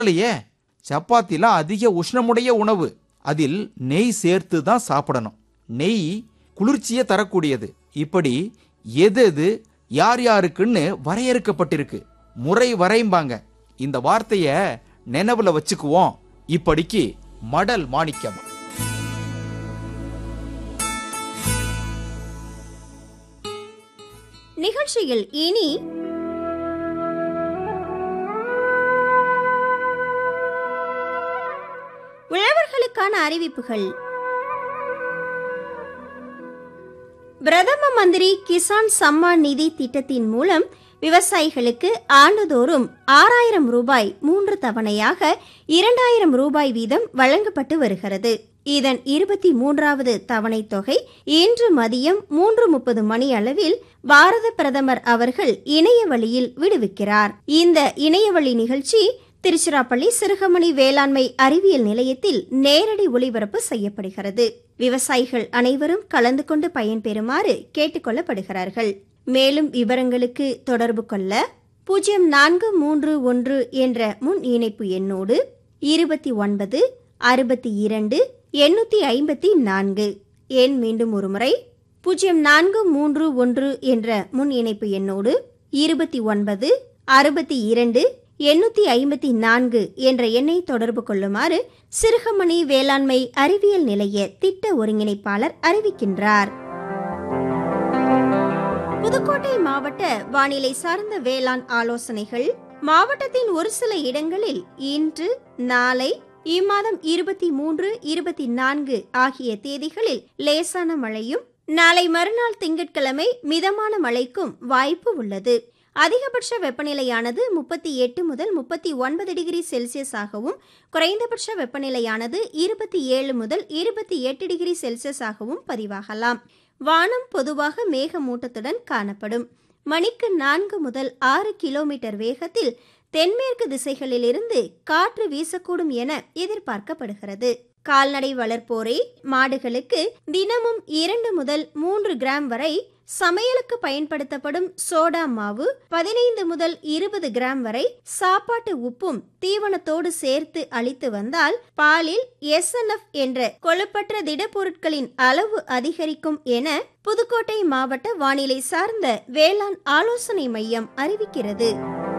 இல்லையே சப்பாத்திலாம் அதிக உஷ்ணமுடைய உணவு அதில் நெய் சேர்த்து தான் சாப்பிடணும் நெய் குளிர்ச்சியை தரக்கூடியது இப்படி எது எது யார் யாருக்குன்னு வரையறுக்கப்பட்டிருக்கு முறை வரைம்பாங்க இந்த வார்த்தைய நினைவுல வச்சுக்குவோம் இப்படிக்கு மடல் மாணிக்கம் நிகழ்ச்சியில் இனி உழவர்களுக்கான அறிவிப்புகள் பிரதம மந்திரி கிசான் சம்மான் நிதி திட்டத்தின் மூலம் விவசாயிகளுக்கு ஆண்டுதோறும் ஆறாயிரம் ரூபாய் மூன்று தவணையாக இரண்டாயிரம் ரூபாய் வீதம் வழங்கப்பட்டு வருகிறது இதன் இருபத்தி மூன்றாவது தவணை தொகை இன்று மதியம் மூன்று முப்பது மணி அளவில் பாரத பிரதமர் அவர்கள் இணைய வழியில் விடுவிக்கிறார் இந்த இணையவழி நிகழ்ச்சி திருச்சிராப்பள்ளி சிறுகமணி வேளாண்மை அறிவியல் நிலையத்தில் நேரடி ஒளிபரப்பு செய்யப்படுகிறது விவசாயிகள் அனைவரும் கலந்து கொண்டு பயன்பெறுமாறு கேட்டுக்கொள்ளப்படுகிறார்கள் மேலும் விவரங்களுக்கு தொடர்பு கொள்ள பூஜ்ஜியம் நான்கு மூன்று ஒன்று என்ற முன் இணைப்பு எண்ணோடு இருபத்தி ஒன்பது அறுபத்தி இரண்டு எண்ணூத்தி ஐம்பத்தி நான்கு எண் மீண்டும் ஒருமுறை பூஜ்ஜியம் நான்கு மூன்று ஒன்று என்ற முன் இணைப்பு எண்ணோடு இருபத்தி ஒன்பது அறுபத்தி இரண்டு எண்ணூத்தி ஐம்பத்தி நான்கு என்ற எண்ணை தொடர்பு கொள்ளுமாறு சிறுகமணி வேளாண்மை அறிவியல் நிலைய திட்ட ஒருங்கிணைப்பாளர் அறிவிக்கின்றார் புதுக்கோட்டை மாவட்ட வானிலை சார்ந்த வேளாண் ஆலோசனைகள் மாவட்டத்தின் ஒரு சில இடங்களில் இன்று நாளை இம்மாதம் இருபத்தி மூன்று இருபத்தி நான்கு ஆகிய தேதிகளில் லேசான மழையும் நாளை மறுநாள் திங்கட்கிழமை மிதமான மழைக்கும் வாய்ப்பு உள்ளது அதிகபட்ச வெப்பநிலையானது முப்பத்தி எட்டு முதல் முப்பத்தி ஒன்பது டிகிரி செல்சியஸ் ஆகவும் குறைந்தபட்ச வெப்பநிலையானது இருபத்தி ஏழு முதல் இருபத்தி எட்டு டிகிரி செல்சியஸ் ஆகவும் பதிவாகலாம் வானம் பொதுவாக மேகமூட்டத்துடன் காணப்படும் மணிக்கு நான்கு முதல் ஆறு கிலோமீட்டர் வேகத்தில் தென்மேற்கு திசைகளிலிருந்து காற்று வீசக்கூடும் என எதிர்பார்க்கப்படுகிறது கால்நடை வளர்ப்போரே மாடுகளுக்கு தினமும் இரண்டு முதல் மூன்று கிராம் வரை சமையலுக்கு பயன்படுத்தப்படும் சோடா மாவு பதினைந்து முதல் இருபது கிராம் வரை சாப்பாட்டு உப்பும் தீவனத்தோடு சேர்த்து அளித்து வந்தால் பாலில் எஸ்என்எஃப் என்ற கொழுப்பற்ற திடப்பொருட்களின் அளவு அதிகரிக்கும் என புதுக்கோட்டை மாவட்ட வானிலை சார்ந்த வேளாண் ஆலோசனை மையம் அறிவிக்கிறது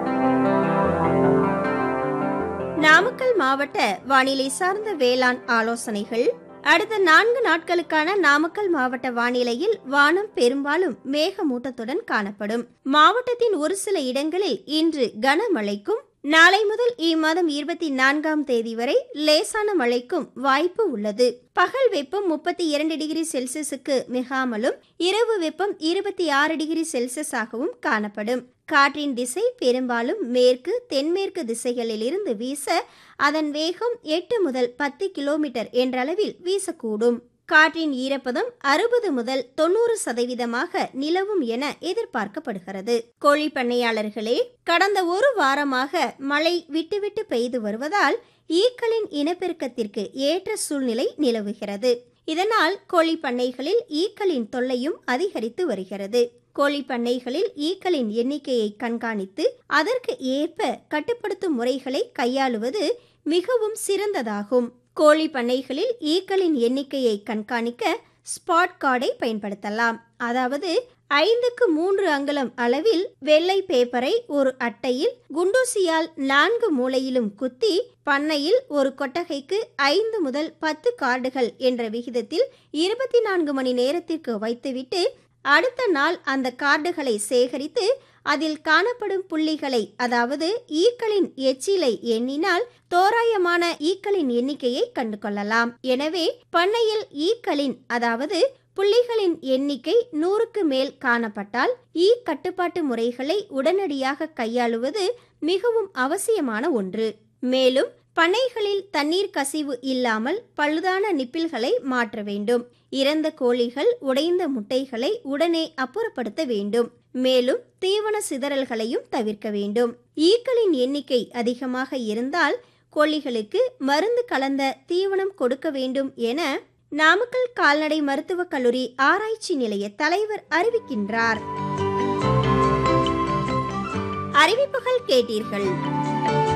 நாமக்கல் மாவட்ட வானிலை சார்ந்த வேளாண் ஆலோசனைகள் அடுத்த நான்கு நாட்களுக்கான நாமக்கல் மாவட்ட வானிலையில் வானம் பெரும்பாலும் மேகமூட்டத்துடன் காணப்படும் மாவட்டத்தின் ஒரு சில இடங்களில் இன்று கனமழைக்கும் நாளை முதல் இம்மாதம் இருபத்தி நான்காம் தேதி வரை லேசான மழைக்கும் வாய்ப்பு உள்ளது பகல் வெப்பம் முப்பத்தி இரண்டு டிகிரி செல்சியஸுக்கு மிகாமலும் இரவு வெப்பம் இருபத்தி ஆறு டிகிரி செல்சியஸ் ஆகவும் காணப்படும் காற்றின் திசை பெரும்பாலும் மேற்கு தென்மேற்கு திசைகளில் இருந்து வீச அதன் வேகம் எட்டு முதல் பத்து கிலோமீட்டர் என்றளவில் வீசக்கூடும் காற்றின் ஈரப்பதம் அறுபது முதல் தொண்ணூறு சதவீதமாக நிலவும் என எதிர்பார்க்கப்படுகிறது கோழி பண்ணையாளர்களே கடந்த ஒரு வாரமாக மழை விட்டுவிட்டு பெய்து வருவதால் ஈக்களின் இனப்பெருக்கத்திற்கு ஏற்ற சூழ்நிலை நிலவுகிறது இதனால் கோழி பண்ணைகளில் ஈக்களின் தொல்லையும் அதிகரித்து வருகிறது கோழி பண்ணைகளில் ஈக்களின் எண்ணிக்கையை கண்காணித்து அதற்கு ஏற்ப கட்டுப்படுத்தும் முறைகளை கையாளுவது மிகவும் சிறந்ததாகும் கோழி பண்ணைகளில் ஈக்களின் எண்ணிக்கையை கண்காணிக்க ஸ்பாட் கார்டை பயன்படுத்தலாம் அதாவது ஐந்துக்கு மூன்று அங்குலம் அளவில் வெள்ளை பேப்பரை ஒரு அட்டையில் குண்டூசியால் நான்கு மூலையிலும் குத்தி பண்ணையில் ஒரு கொட்டகைக்கு ஐந்து முதல் பத்து கார்டுகள் என்ற விகிதத்தில் இருபத்தி நான்கு மணி நேரத்திற்கு வைத்துவிட்டு அடுத்த நாள் அந்த கார்டுகளை சேகரித்து அதில் காணப்படும் புள்ளிகளை அதாவது ஈக்களின் எச்சிலை எண்ணினால் தோராயமான ஈக்களின் எண்ணிக்கையை கண்டு கொள்ளலாம் எனவே பண்ணையில் ஈக்களின் அதாவது புள்ளிகளின் எண்ணிக்கை நூறுக்கு மேல் காணப்பட்டால் ஈ கட்டுப்பாட்டு முறைகளை உடனடியாக கையாளுவது மிகவும் அவசியமான ஒன்று மேலும் பண்ணைகளில் தண்ணீர் கசிவு இல்லாமல் பழுதான நிப்பில்களை மாற்ற வேண்டும் இறந்த கோழிகள் உடைந்த முட்டைகளை உடனே அப்புறப்படுத்த வேண்டும் மேலும் தீவன சிதறல்களையும் தவிர்க்க வேண்டும் ஈக்களின் எண்ணிக்கை அதிகமாக இருந்தால் கோழிகளுக்கு மருந்து கலந்த தீவனம் கொடுக்க வேண்டும் என நாமக்கல் கால்நடை மருத்துவக் கல்லூரி ஆராய்ச்சி நிலைய தலைவர் அறிவிக்கின்றார் அறிவிப்புகள் கேட்டீர்கள்